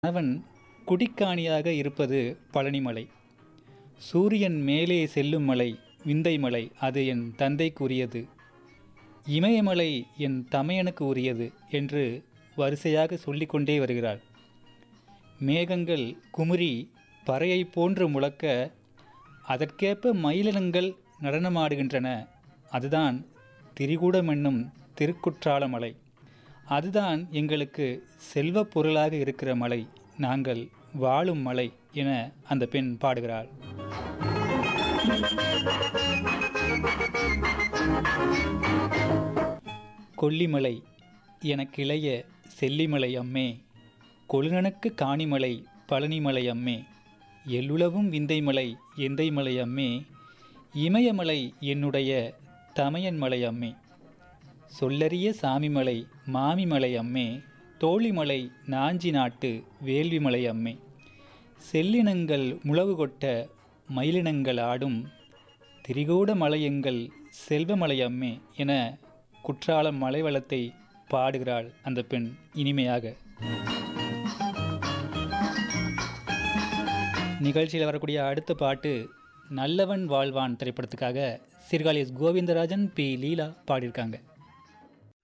கணவன் குடிக்காணியாக இருப்பது பழனிமலை சூரியன் மேலே செல்லும் மலை விந்தை மலை அது என் தந்தைக்கு உரியது இமயமலை என் தமையனுக்கு உரியது என்று வரிசையாக சொல்லிக்கொண்டே வருகிறாள் மேகங்கள் குமுறி பறையை போன்று முழக்க அதற்கேற்ப மயிலினங்கள் நடனமாடுகின்றன அதுதான் திரிகூடம் என்னும் திருக்குற்றால மலை அதுதான் எங்களுக்கு செல்வப் பொருளாக இருக்கிற மலை நாங்கள் வாழும் மலை என அந்த பெண் பாடுகிறாள் கொல்லிமலை எனக்கிளைய செல்லிமலை அம்மே கொழுநனுக்கு காணிமலை பழனிமலை அம்மே எல்லுலவும் விந்தைமலை எந்தைமலை அம்மே இமயமலை என்னுடைய தமையன்மலை அம்மே சொல்லரிய சாமிமலை மாமிமலை அம்மே தோழிமலை நாஞ்சி நாட்டு வேள்விமலை அம்மே செல்லினங்கள் முழவு கொட்ட மயிலினங்கள் ஆடும் திரிகூட மலையெங்கள் செல்வமலை அம்மே என குற்றாலம் மலைவளத்தை பாடுகிறாள் அந்த பெண் இனிமையாக நிகழ்ச்சியில் வரக்கூடிய அடுத்த பாட்டு நல்லவன் வாழ்வான் திரைப்படத்துக்காக சீர்காழி எஸ் கோவிந்தராஜன் பி லீலா பாடியிருக்காங்க